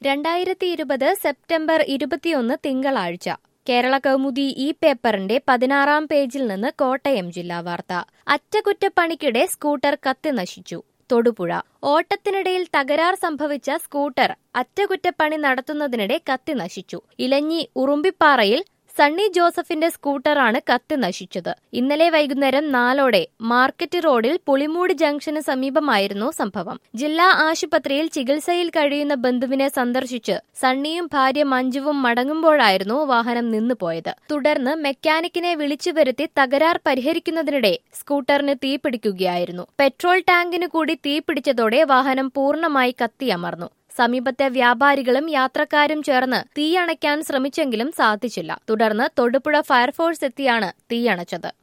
രണ്ടായിരത്തി ഇരുപത് സെപ്റ്റംബർ ഇരുപത്തിയൊന്ന് തിങ്കളാഴ്ച കേരള കൗമുദി ഈ പേപ്പറിന്റെ പതിനാറാം പേജിൽ നിന്ന് കോട്ടയം ജില്ലാ വാർത്ത അറ്റകുറ്റപ്പണിക്കിടെ സ്കൂട്ടർ കത്തി നശിച്ചു തൊടുപുഴ ഓട്ടത്തിനിടയിൽ തകരാർ സംഭവിച്ച സ്കൂട്ടർ അറ്റകുറ്റപ്പണി നടത്തുന്നതിനിടെ കത്തി നശിച്ചു ഇലഞ്ഞി ഉറുമ്പിപ്പാറയിൽ സണ്ണി ജോസഫിന്റെ സ്കൂട്ടറാണ് കത്തി നശിച്ചത് ഇന്നലെ വൈകുന്നേരം നാലോടെ മാർക്കറ്റ് റോഡിൽ പുളിമൂട് ജംഗ്ഷന് സമീപമായിരുന്നു സംഭവം ജില്ലാ ആശുപത്രിയിൽ ചികിത്സയിൽ കഴിയുന്ന ബന്ധുവിനെ സന്ദർശിച്ച് സണ്ണിയും ഭാര്യ മഞ്ജുവും മടങ്ങുമ്പോഴായിരുന്നു വാഹനം നിന്നുപോയത് തുടർന്ന് മെക്കാനിക്കിനെ വിളിച്ചു വരുത്തി തകരാർ പരിഹരിക്കുന്നതിനിടെ സ്കൂട്ടറിന് തീപിടിക്കുകയായിരുന്നു പെട്രോൾ ടാങ്കിന് കൂടി തീപിടിച്ചതോടെ വാഹനം പൂർണ്ണമായി കത്തിയമർന്നു സമീപത്തെ വ്യാപാരികളും യാത്രക്കാരും ചേർന്ന് തീയണയ്ക്കാൻ ശ്രമിച്ചെങ്കിലും സാധിച്ചില്ല തുടർന്ന് തൊടുപുഴ ഫയർഫോഴ്സ് എത്തിയാണ് തീയണച്ചത്